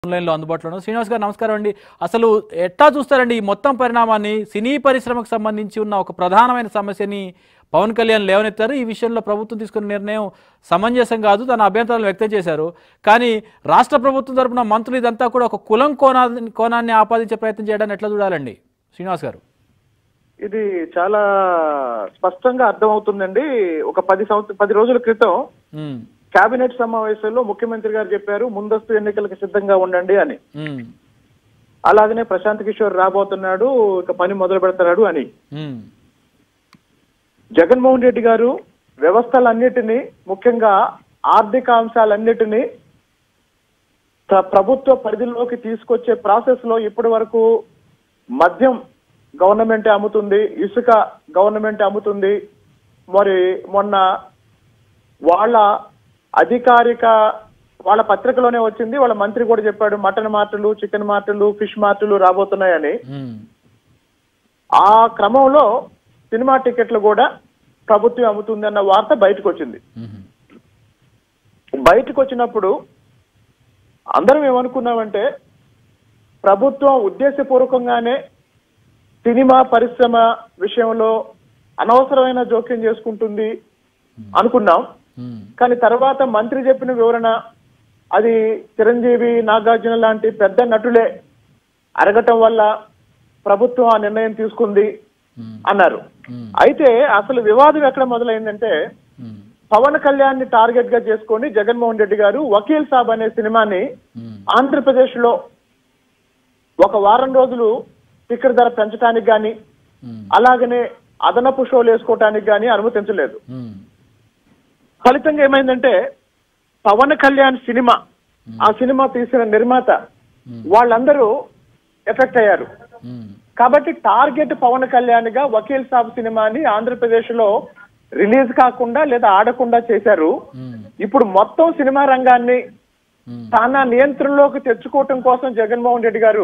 ఆన్లైన్లో అందుబాటులో ఉన్నారు శ్రీనివాస్ గారు నమస్కారం అండి అసలు ఎట్లా చూస్తారండి ఈ మొత్తం పరిణామాన్ని సినీ పరిశ్రమకు సంబంధించి ఉన్న ఒక ప్రధానమైన సమస్యని పవన్ కళ్యాణ్ లేవనెత్తారు ఈ విషయంలో ప్రభుత్వం తీసుకున్న నిర్ణయం సమంజసం కాదు తన అభ్యంతరాలు వ్యక్తం చేశారు కానీ రాష్ట్ర ప్రభుత్వం తరపున మంత్రులు ఇదంతా కూడా ఒక కులం కోనా కోణాన్ని ఆపాదించే ప్రయత్నం చేయడాన్ని ఎట్లా చూడాలండి శ్రీనివాస్ గారు ఇది చాలా స్పష్టంగా అర్థమవుతుందండి ఒక పది సంవత్సరం పది రోజుల క్రితం ఉమ్, కేబినెట్ సమావేశంలో ముఖ్యమంత్రి గారు చెప్పారు ముందస్తు ఎన్నికలకు సిద్ధంగా ఉండండి అని ఉమ్, అలాగనే ప్రశాంత్ కిషోర్ రాబోతున్నాడు ఇక పని మొదలు పెడతాడు అని ఉమ్, జగన్మోహన్ రెడ్డి గారు వ్యవస్థలన్నిటినీ ముఖ్యంగా ఆర్థిక అంశాలన్నిటినీ ప్ర- ప్రభుత్వ పరిధిలోకి తీసుకొచ్చే ప్రాసెస్ లో ఇప్పటి వరకు మద్యం గవర్నమెంట్ అమ్ముతుంది ఇసుక గవర్నమెంట్ అమ్ముతుంది మరి మొన్న వాళ్ళ అధికారిక వాళ్ళ పత్రికలోనే వచ్చింది వాళ్ళ మంత్రి కూడా చెప్పాడు మటన్ మార్టులు చికెన్ మార్టులు ఫిష్ మార్టులు రాబోతున్నాయని ఉమ్, ఆ క్రమంలో సినిమా టికెట్లు కూడా ప్రభుత్వం అమ్ముతుంది అన్న వార్త బయటకు వచ్చింది ఉమ్, బయటకు వచ్చినప్పుడు అందరం ఏమనుకున్నామంటే ప్రభుత్వం ఉద్దేశపూర్వకంగానే సినిమా పరిశ్రమ విషయంలో అనవసరమైన జోక్యం చేసుకుంటుంది అనుకున్నాం ఉమ్, కానీ తర్వాత మంత్రి చెప్పిన వివరణ అది చిరంజీవి నాగార్జున లాంటి పెద్ద నటులే అరగటం వల్ల ప్రభుత్వం ఆ నిర్ణయం తీసుకుంది ఉమ్, అన్నారు ఉమ్, అయితే అసలు వివాదం ఎక్కడ మొదలైందంటే ఉమ్, పవన్ కళ్యాణ్ ని టార్గెట్ గా చేసుకొని జగన్మోహన్ రెడ్డి గారు వకీల్ సాబ్ అనే సినిమాని ఉమ్, ఆంధ్రప్రదేశ్ లో ఒక వారం రోజులు టికెట్ ధర పెంచడానికి గాని ఉమ్, అలాగనే అదనపు షోలు వేసుకోవటానికి గాని అనుమతించలేదు ఉమ్, ఫలితంగా ఏమైందంటే పవన్ కళ్యాణ్ సినిమా ఆ సినిమా తీసిన నిర్మాత వాళ్ళందరూ ఎఫెక్ట్ అయ్యారు ఉమ్, కాబట్టి టార్గెట్ పవన్ కళ్యాణ్ గా వకీల్ సాబ్ సినిమాని ఆంధ్రప్రదేశ్ లో రిలీజ్ కాకుండా లేదా ఆడకుండా చేశారు ఉమ్, ఇప్పుడు మొత్తం సినిమా రంగాన్ని ఉమ్, తన నియంత్రణలోకి తెచ్చుకోవటం కోసం జగన్మోహన్ రెడ్డి గారు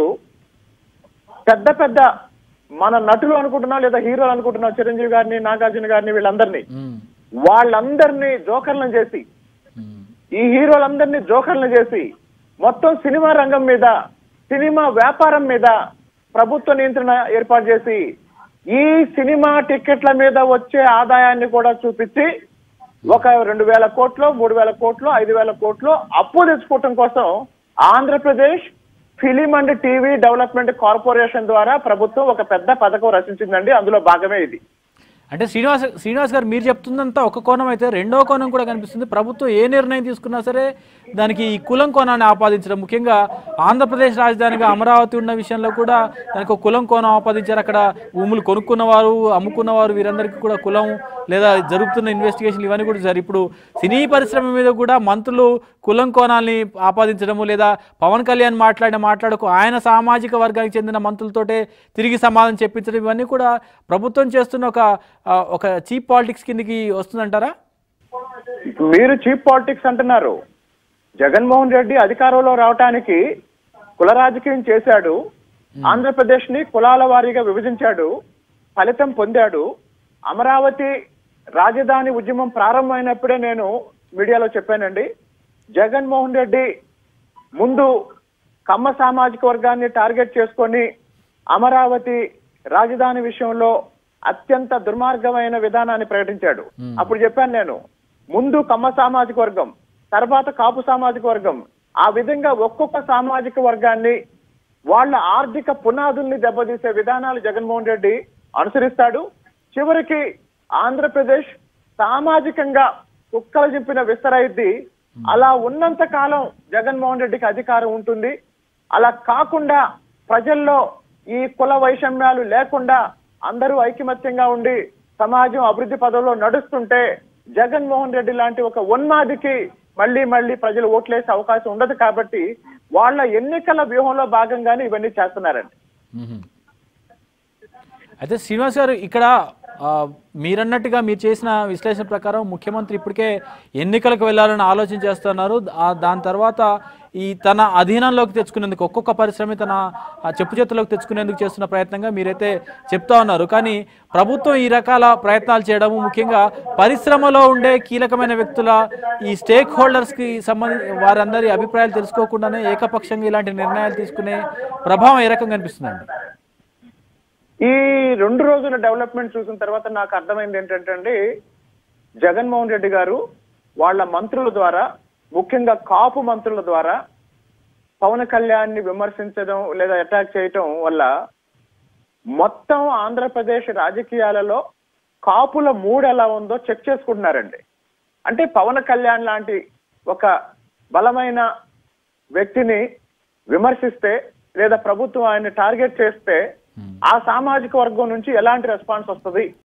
పెద్ద పెద్ద మన నటులు అనుకుంటున్నాం లేదా హీరోలు అనుకుంటున్నాం చిరంజీవి గారిని నాగార్జున గారిని వీళ్ళందరినీ ఉమ్, వాళ్ళందరినీ జోకర్లను చేసి ఉమ్, ఈ హీరోలందరినీ జోకర్లు చేసి మొత్తం సినిమా రంగం మీద సినిమా వ్యాపారం మీద ప్రభుత్వ నియంత్రణ ఏర్పాటు చేసి ఈ సినిమా టిక్కెట్ల మీద వచ్చే ఆదాయాన్ని కూడా చూపించి ఒక రెండు వేల కోట్లు మూడు వేల కోట్లు ఐదు వేల కోట్లు అప్పు తెచ్చుకోవటం కోసం Andhra Pradesh film and TV development corporation ద్వారా ప్రభుత్వం ఒక పెద్ద పథకం రచించిందండి అందులో భాగమే ఇది అంటే శ్రీనివాస్ శ్రీనివాస్ గారు మీరు చెప్తుందంతా ఒక కోణం అయితే రెండో కోణం కూడా కనిపిస్తుంది ప్రభుత్వం ఏ నిర్ణయం తీసుకున్నా సరే దానికి ఈ కులం కోణాన్ని ఆపాదించడం ముఖ్యంగా ఆంధ్రప్రదేశ్ రాజధానిగా అమరావతి ఉన్న విషయంలో కూడా దానికి ఒక కులం కోణం ఆపాదించారు అక్కడ భూములు కొనుక్కున్నవారు అమ్ముకున్నవారు వీరందరికీ కూడా కులం లేదా జరుగుతున్న ఇన్వెస్టిగేషన్లు ఇవన్నీ కూడా సార్ ఇప్పుడు సినీ పరిశ్రమ మీద కూడా మంత్రులు కులం కోణాల్ని ఆపాదించడము లేదా పవన్ కళ్యాణ్ మాట్లాడిన మాట్లాడకు ఆయన సామాజిక వర్గానికి చెందిన మంత్రులతోటే తిరిగి సమాధానం చెప్పించడం ఇవన్నీ కూడా ప్రభుత్వం చేస్తున్న ఒక ఆ, ఒక చీప్ పాలిటిక్స్ కిందకి వస్తుందంటారా మీరు చీప్ పాలిటిక్స్ అంటున్నారు జగన్మోహన్ రెడ్డి అధికారంలో రావటానికి కుల రాజకీయం చేశాడు ఆంధ్రప్రదేశ్ ని కులాల వారీగా విభజించాడు ఫలితం పొందాడు అమరావతి రాజధాని ఉద్యమం ప్రారంభమైనప్పుడే నేను మీడియాలో చెప్పానండి జగన్మోహన్ రెడ్డి ముందు కమ్మ సామాజిక వర్గాన్ని టార్గెట్ చేసుకొని అమరావతి రాజధాని విషయంలో అత్యంత దుర్మార్గమైన విధానాన్ని ప్రకటించాడు అప్పుడు చెప్పాను నేను ముందు కమ్మ సామాజిక వర్గం తర్వాత కాపు సామాజిక వర్గం ఆ విధంగా ఒక్కొక్క సామాజిక వర్గాన్ని వాళ్ళ ఆర్థిక పునాదుల్ని దెబ్బతీసే విధానాలు జగన్మోహన్ రెడ్డి అనుసరిస్తాడు చివరికి ఆంధ్రప్రదేశ్ సామాజికంగా కుక్కలు చింపిన విస్తరైద్ది అలా ఉన్నంత కాలం జగన్మోహన్ రెడ్డికి అధికారం ఉంటుంది అలా కాకుండా ప్రజల్లో ఈ కుల వైషమ్యాలు లేకుండా అందరూ ఐకమత్యంగా ఉండి సమాజం అభివృద్ధి పదంలో నడుస్తుంటే జగన్మోహన్ రెడ్డి లాంటి ఒక ఉన్మాదికి మళ్ళీ మళ్ళీ ప్రజలు ఓట్లేసే అవకాశం ఉండదు కాబట్టి వాళ్ళ ఎన్నికల వ్యూహంలో భాగంగానే ఇవన్నీ చేస్తున్నారండి మ్మ్. అయితే శ్రీనివాస్ గారు ఇక్కడ ఆ, మీరన్నట్టుగా మీరు చేసిన విశ్లేషణ ప్రకారం ముఖ్యమంత్రి ఇప్పటికే ఎన్నికలకు వెళ్ళాలని ఆలోచన చేస్తున్నారు ఆ, దాని తర్వాత ఈ తన అధీనంలోకి తెచ్చుకునేందుకు ఒక్కొక్క పరిశ్రమ తన ఆ, చెప్పు చేతుల్లోకి తెచ్చుకునేందుకు చేస్తున్న ప్రయత్నంగా మీరైతే చెప్తా ఉన్నారు కానీ ప్రభుత్వం ఈ రకాల ప్రయత్నాలు చేయడము ముఖ్యంగా పరిశ్రమలో ఉండే కీలకమైన వ్యక్తుల ఈ స్టేక్ హోల్డర్స్కి సంబంధించి వారందరి అభిప్రాయాలు తెలుసుకోకుండానే ఏకపక్షంగా ఇలాంటి నిర్ణయాలు తీసుకునే ప్రభావం ఏ రకంగా కనిపిస్తుందండి ఈ రెండు రోజుల డెవలప్మెంట్ చూసిన తర్వాత నాకు అర్థమైంది ఏంటంటే అండి జగన్మోహన్ రెడ్డి గారు వాళ్ళ మంత్రుల ద్వారా ముఖ్యంగా కాపు మంత్రుల ద్వారా పవన్ కళ్యాణ్ ని విమర్శించడం లేదా అటాక్ చేయటం వల్ల మొత్తం ఆంధ్రప్రదేశ్ రాజకీయాలలో కాపుల మూడ్ ఎలా ఉందో చెక్ చేసుకుంటున్నారండి అంటే పవన్ కళ్యాణ్ లాంటి ఒక బలమైన వ్యక్తిని విమర్శిస్తే లేదా ప్రభుత్వం ఆయన్ని టార్గెట్ చేస్తే ఆ సామాజిక వర్గం నుంచి ఎలాంటి రెస్పాన్స్ వస్తుంది